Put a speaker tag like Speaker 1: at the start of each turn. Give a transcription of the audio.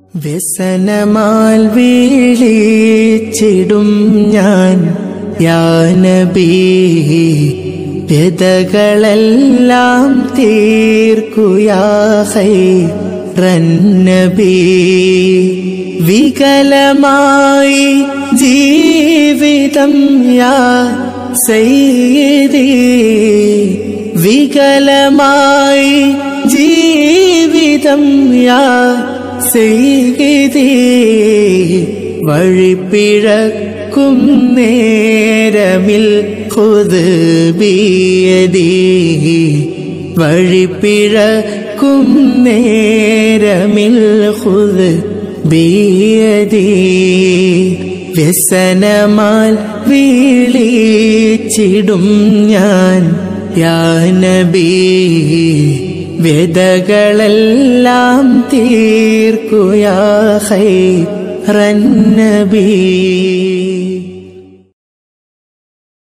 Speaker 1: വ്യസനമാൽ വീളിച്ചിടും ഞാൻ യാനബി വ്യതകളെല്ലാം തീർക്കുയാഹൈ റന്നബി വികലമായി ജീവിതം യാ സയ്യിദി വികലമായി ജീവിതം യാ ചെയ്തേ വഴിപ്പിഴക്കും നേരമിൽ കൊത് ബിയതീ വഴിപ്പിഴക്കും നേരമിൽ കൊത് ബിയതീ വ്യസനമാൽ വീളിച്ചിടും ഞാൻ യാനബീ വ്യതകളെല്ലാം തീർക്കുയാഹൈ റന്നബീ